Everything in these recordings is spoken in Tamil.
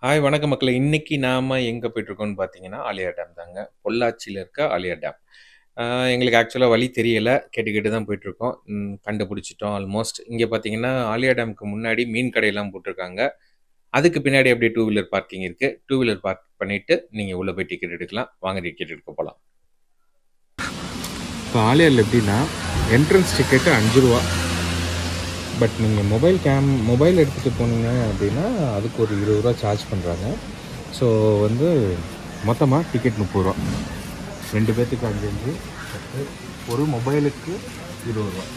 ஹாய் வணக்கம் மக்களே! இன்னைக்கு நாம எங்க போயிட்டுருக்கோம்னு பார்த்தீங்கன்னா, ஆலியா டேம் தாங்க. பொள்ளாச்சியில இருக்க ஆலியா டேம். அ எங்களுக்கு ஆக்சுவலா வழி தெரியல. கேட்டு கேட்டு தான் போயிட்டுருக்கோம். ம் கண்டுபிடிச்சுட்டோம் ஆல்மோஸ்ட். இங்க பார்த்தீங்கன்னா, ஆலியா டேம்க்கு முன்னாடி மீன் கடையெல்லாம் போட்டுருக்காங்க. அதுக்கு பின்னாடி அப்படியே டூ வீலர் பார்க்கிங் இருக்கு. டூ வீலர் பார்க் பண்ணிட்டு, நீங்க உள்ள போய் டிக்கெட் எடுக்கலாம். வாங்க டிக்கெட் எடுக்க போலாம். இப்போ ஆலியாரில் எப்படின்னா என்ட்ரன்ஸ் டிக்கெட்டு அஞ்சு ரூபா பட் நீங்கள் மொபைல் கேம் மொபைல் எடுத்துகிட்டு போனீங்க அப்படின்னா அதுக்கு ஒரு இருபது ரூபா சார்ஜ் பண்ணுறாங்க ஸோ வந்து மொத்தமாக டிக்கெட் முப்பது ரூபா ரெண்டு பேர்த்துக்கு அஞ்சு அஞ்சு பத்து ஒரு மொபைலுக்கு இருபது ரூபா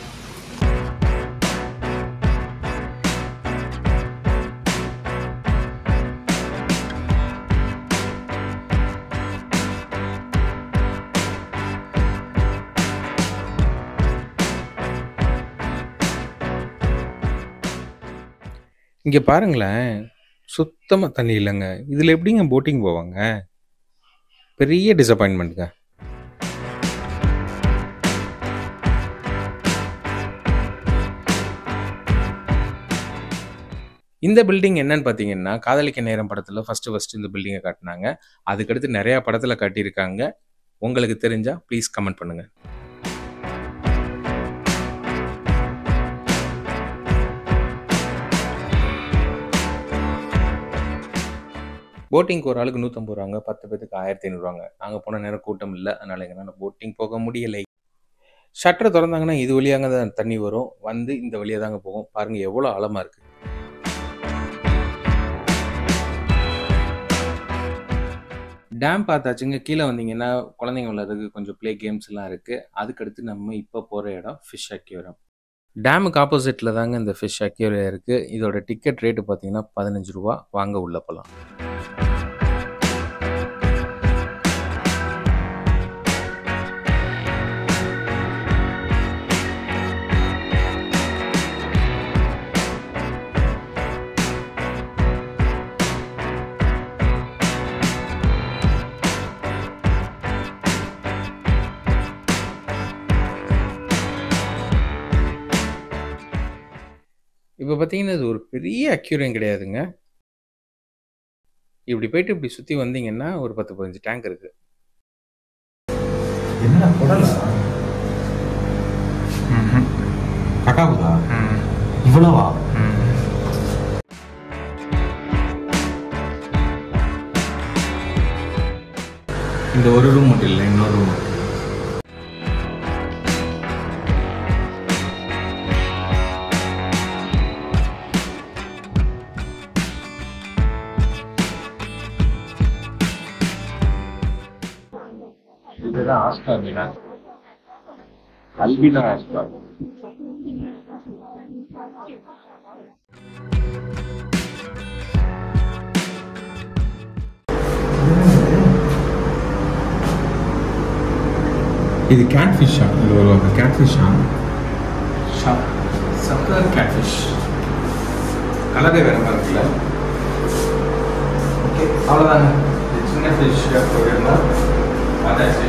இங்க பாருங்களேன். சுத்தமா தண்ணி இல்லங்க. இதுல எப்படிங்க போட்டிங் போவாங்க? பெரிய டிசப்பாயின்ட்மென்ட்ங்க. இந்த பில்டிங் என்னன்னு பார்த்தீங்கன்னா, காதலிக்க நேரம் படத்துல ஃபர்ஸ்ட்டு ஃபர்ஸ்ட்டு இந்த பில்டிங்க காட்டுனாங்க. அதுக்கடுத்து நெறையா படத்துல காட்டியிருக்காங்க. உங்களுக்கு தெரிஞ்சா ப்ளீஸ் கமெண்ட் பண்ணுங்க. போட்டிங்க்கு ஒரு ஆளுக்கு ரூ. 150 10 பேத்துக்கு ரூ. 1500 நாங்க போன நேரம் கூட்டம் இல்ல. அதனால எங்கனால போட்டிங் போக முடியலை. ஷட்டர தொறந்தாங்கன்னா, இது வழியாங்க தான் தண்ணி வரும். வந்து இந்த வழியா தாங்க போகும். பாருங்க எவ்வளோ ஆழமா இருக்கு. டேம் பார்த்தாச்சுங்க. கீழ வந்தீங்கன்னா, குழந்தைங்க விளையாடுறதுக்கு கொஞ்சம் ப்ளே கேம்ஸ்லாம் இருக்கு. அதுக்கடுத்து நம்ம இப்ப போற இடம் ஃபிஷ் அக்வேரியம். டேமுக்கு ஆப்போசிட்ல தாங்க இந்த ஃபிஷ் அக்வேரியம் இருக்கு. இதோட டிக்கெட் ரேட் பார்த்தீங்கன்னா, ரூ. 15 வாங்க உள்ள போலாம். இப்ப பார்த்தீங்கன்னா, இது ஒரு பெரிய அக்வேரியம் கிடையாதுங்க. இப்படி போயிட்டு இப்படி சுத்தி வந்தீங்கன்னா, ஒரு 10, 15 டேங்க் இருக்கு. என்னடா குடலா? கக்காவுதா? இவ்வளவா? இந்த ஒரு ரூம் மட்டும் இல்லை இன்னொரு ரூம் இருக்கு இதுதான் ஆஸ்கார் மீனா அல்பினா ஆஸ்கார் இது கேட் ஃபிஷ்ஷா இது ஒரு கேட் ஃபிஷ்ஷா சக்கர் கேட் ஃபிஷ் கலரே வேற மாதிரி இருக்குல்ல ஓகே அவ்வளோதாங்க இது சின்ன ஃபிஷ் போயிருந்தோம் பார்த்தாச்சு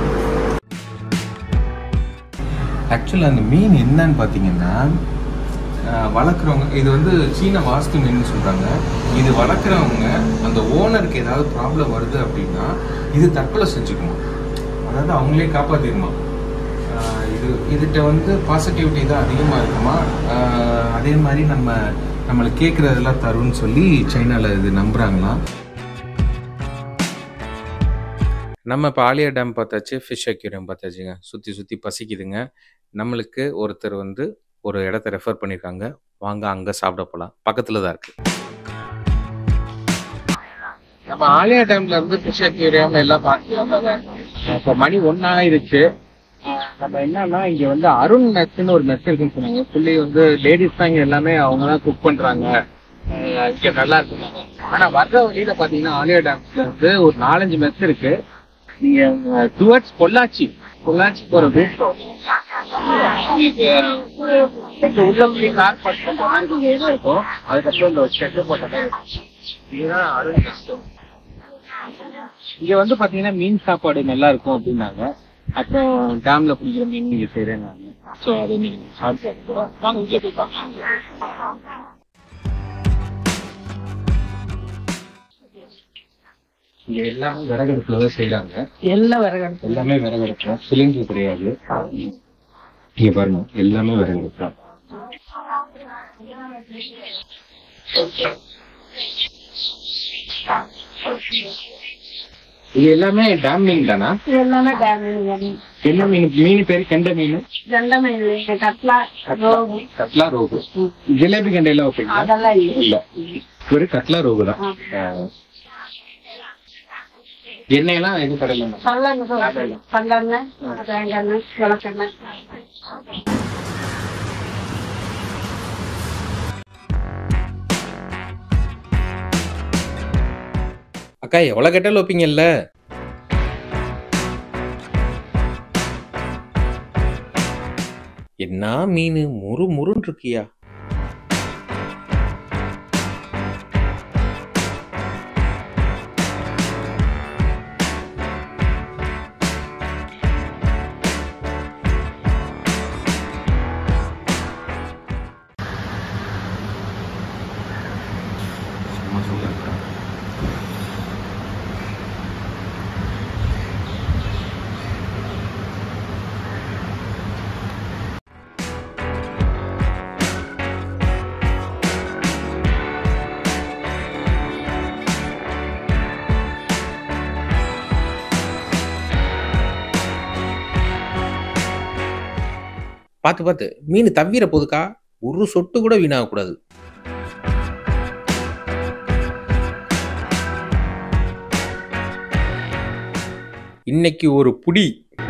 ஆக்சுவலா அந்த மீன் என்னன்னு பார்த்தீங்கன்னா, அ வளர்க்குறவங்க இது வந்து சீன வாஸ்து மீன்னு சொல்றாங்க. இது வளர்க்குறவங்க அந்த ஓனருக்கு ஏதாவது ப்ராப்ளம் வருது அப்படின்னா, இது தற்கொலை செஞ்சுக்குமா. அதாவது அவங்களே காப்பாத்திருமா. அ இது இதுட்ட வந்து பாசிட்டிவிட்டி தான் அதிகமா இருக்குமா. அ அதே மாரி நம்ம நம்மளுக்கு கேட்குறதெல்லாம் தரும்ன்னு சொல்லி சைனால இது நம்புறாங்களாம். நம்ம இப்ப ஆலியா டேம் பார்த்தாச்சு. ஃபிஷ் அக்வேரியம் பார்த்தாச்சுங்க. சுத்தி சுத்தி பசிக்குதுங்க. நம்மளுக்கு ஒருத்தர் வந்து ஒரு இடத்த ரெஃபர் பண்ணியிருக்காங்க. வாங்க அங்க சாப்பிட போலாம். பக்கத்துல தான் இருக்கு. நம்ம ஆலியா டேம்ல இருந்து ஃபிஷ் அக்வேரியம் எல்லாம் பார்த்துருக்காங்க இப்போ மணி ஒன்னு ஆயிருச்சு நம்ம என்னன்னா இங்க வந்து அருண் மெஸ்ன்னு ஒரு மெஸ் இருக்குன்னு சொன்னாங்க புள்ளி வந்து லேடிஸ் தான் இங்க எல்லாமே அவங்க தான் குக் பண்றாங்க அஹ் இங்க நல்லா இருக்கு ஆனா வர்ற வழியில பாத்தீங்கன்னா ஆலியா டேம்ல வந்து ஒரு நாலஞ்சு மெஸ் இருக்கு நீங்க டுவர்ட்ஸ் பொள்ளாச்சி பொள்ளாச்சி போற ரூட் உள்ள போய் கார் பார்க் பண்ற இருக்கும் அதுக்கப்புறம் இந்த ஷெட் போட்ட இதுதான் அருண் மெஸ் இங்க வந்து பாத்தீங்கன்னா மீன் சாப்பாடு நல்லா இருக்கும் அப்படின்னாங்க அப்புறம் டேம்ல பிடிக்கிற மீன் இங்க செய்யறேன் நான் ஸோ அதை நீங்க சாப்பிட்டு வாங்க உள்ள போய் பார்க்கலாம் இங்க எல்லாமே விறகடுப்புல தான் செய்யறாங்க எல்லாம் விறகு எல்லாமே விறகடுப்பு சிலிண்டர் கிடையாது இங்க பாருங்க எல்லாமே விறகடுப்பு தான் இது எல்லாமே டேம் மீன் தானா எல்லாமே டேமேஜ் என்ன மீன் மீன் பேரு கெண்ட மீன் ரெண்டமே இல்லை கட்லா ரோகு கட்லா ரோகு ஜிலேபி கெண்டை எல்லாம் வைப்பீங்களா அதெல்லாம் இல்லை இல்ல ஒரு கட்லா ரோகு தான் எண்ணெயெல்லாம் எது கடையில கல்லெண்ணெய் கல்லெண்ணெய் தேங்காய் விளக்கெண்ணெய் அக்கா எவ்வளோ கெட்டாலும் வைப்பீங்கல்ல என்ன மீன் முறு முருன்னு இருக்கியா சும்மா சொல்லுங்க பார்த்து பார்த்து மீன் தவிர போதுக்கா ஒரு சொட்டு கூட வீணாகக்கூடாது இன்னைக்கு ஒரு புடி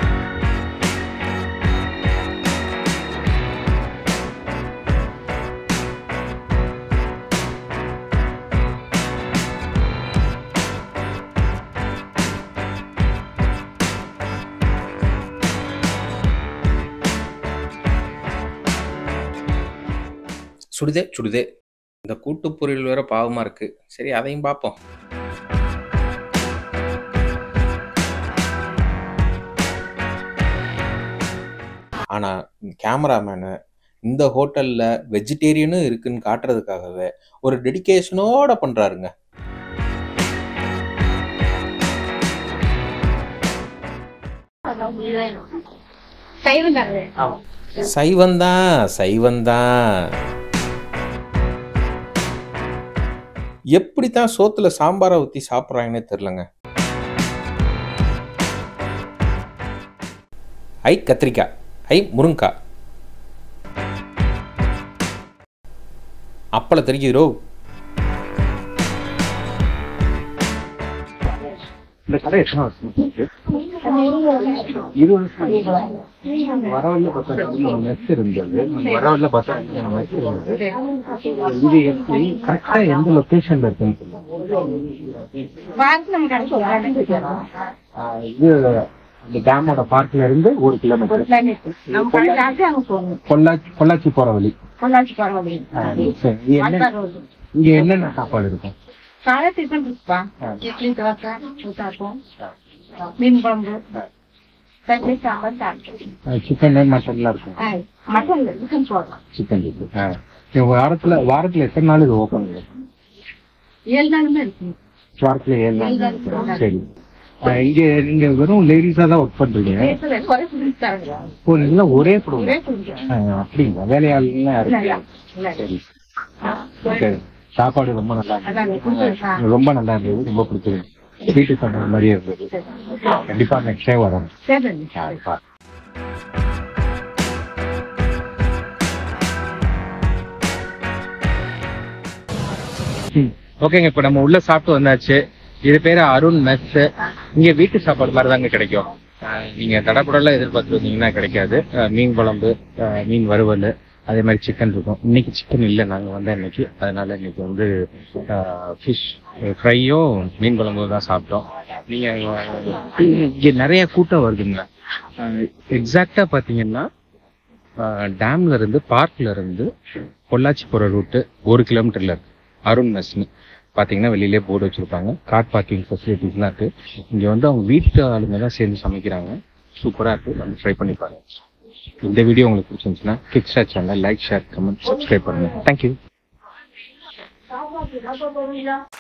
சுடுதே சுடுதே இந்த கூட்டு பொரியல் வேற பாவமா இருக்கு சரி அதையும் பார்ப்போம் ஆனா கேமராமேனு இந்த ஹோட்டல்ல வெஜிடேரியனும் இருக்குன்னு காட்டுறதுக்காகவே ஒரு டெடிகேஷனோட பண்றாருங்க சைவம் தானே சைவந்தான் சைவந்தான் எப்படித்தான் சோத்துல சாம்பாரை ஊத்தி சாப்பிட்றாங்கன்னே தெரிலங்க ஐ கத்திரிக்காய் ஐ முருங்காய் அப்பள தெரிகிறோ இந்த கடை எத்தனை வருஷம் இருக்கு? இருபது வருஷம் வரவழில பார்த்தா மெஸ் இருந்தது வரவழில பார்த்தா மெஸ் இருந்தது இது எப்படி கரெக்டா எந்த லொகேஷன்ல இருக்குன்னு சொல்லுங்க வாரத்தில் நம்ம கடை சொல்றாங்க ஆஹ் இது இந்த டேமோட பார்க்ல இருந்து ஒரு கிலோமீட்டர் நம்ம கடை காட்டி அங்க போகணும் பொள்ளாச்சி பொள்ளாச்சி போற வழி பொள்ளாச்சி பரவாயில்ல ஆஹ் சரி. இங்க என்ன இங்க என்னென்ன சாப்பாடு இருக்கும் காலை டிஃபன் இருக்குப்பா இட்லி தோசை ஊத்தாப்பம் மீன் குழம்பு சட்னி சாம்பார் சாப்பிட்டு சிக்கன் மட்டன்லாம் இருக்கும் மட்டன் சிக்கன் போடலாம் சிக்கன் இருக்கு வாரத்துல வாரத்துல எத்தனை நாள் இது ஓப்பன் இருக்கும் ஏழு நாளுமே இருக்கும் வாரத்துல ஏழு நாள் ஏழு நாள் இருக்கும். சரி ஆஹ் இங்க நீங்க வெறும் லேடிஸா தான் ஒர்க் பண்றீங்க பேசுறது குறை சொல்லி தரங்க இப்போ நீங்க ஒரே குடும்பம் ஒரே குடிக்கிறேன் ஆஹ் அப்படிங்களா வேலையாளுலாம் இல்ல, இருக்கு இல்ல. சரி சரி சாப்பாடு ரொம்ப நல்லா அதான் இருந்தது கொடுத்துருக்கா. ரொம்ப நல்லா இருந்தது ரொம்ப பிடிச்சது வீட்டு சொன்ன மாதிரியே இருந்தது கண்டிப்பா நெக்ஸ்ட் டைம் வரணும் சரி ஓகேங்க இப்போ நம்ம உள்ள சாப்பிட்டு வந்தாச்சு இது பேரு அருண் மெஸ் இங்க வீட்டு சாப்பாடு மாதிரி தாங்க கிடைக்கும் அஹ் நீங்க தடப்படலாம் எதிர்பார்த்து வந்தீங்கன்னா கிடைக்காது அஹ் மீன் குழம்பு அஹ் மீன் வறுவல் அதே மாதிரி சிக்கன் இருக்கும் இன்னைக்கு சிக்கன் இல்லை நாங்க வந்த இன்னைக்கு அதனால இன்னைக்கு வந்து ஃபிஷ் ஃப்ரையும் மீன் குழம்பும் தான் சாப்பிட்டோம் நீங்க அஹ், இங்க நிறைய கூட்டம் வருதுங்க எக்ஸாக்டா பாத்தீங்கன்னா டேம்ல இருந்து பார்க்ல இருந்து பொள்ளாச்சி போற ரூட்டு ஒரு கிலோமீட்டர்ல இருக்கு அருண் மெஸ்னு பாத்தீங்கன்னா வெளியிலே போர்டு வச்சிருப்பாங்க கார் பார்க்கிங் ஃபெசிலிட்டிஸ்லாம் இருக்கு இங்க வந்து அவங்க வீட்டு ஆளுங்க தான் சேர்ந்து சமைக்கிறாங்க சூப்பரா இருக்கு வந்து ட்ரை பண்ணி பாருங்க இந்த வீடியோ உங்களுக்கு பிடிச்சிருந்துச்சுன்னா கிக்ஸ்டா channel like share comment subscribe பண்ணுங்க தேங்க்யூ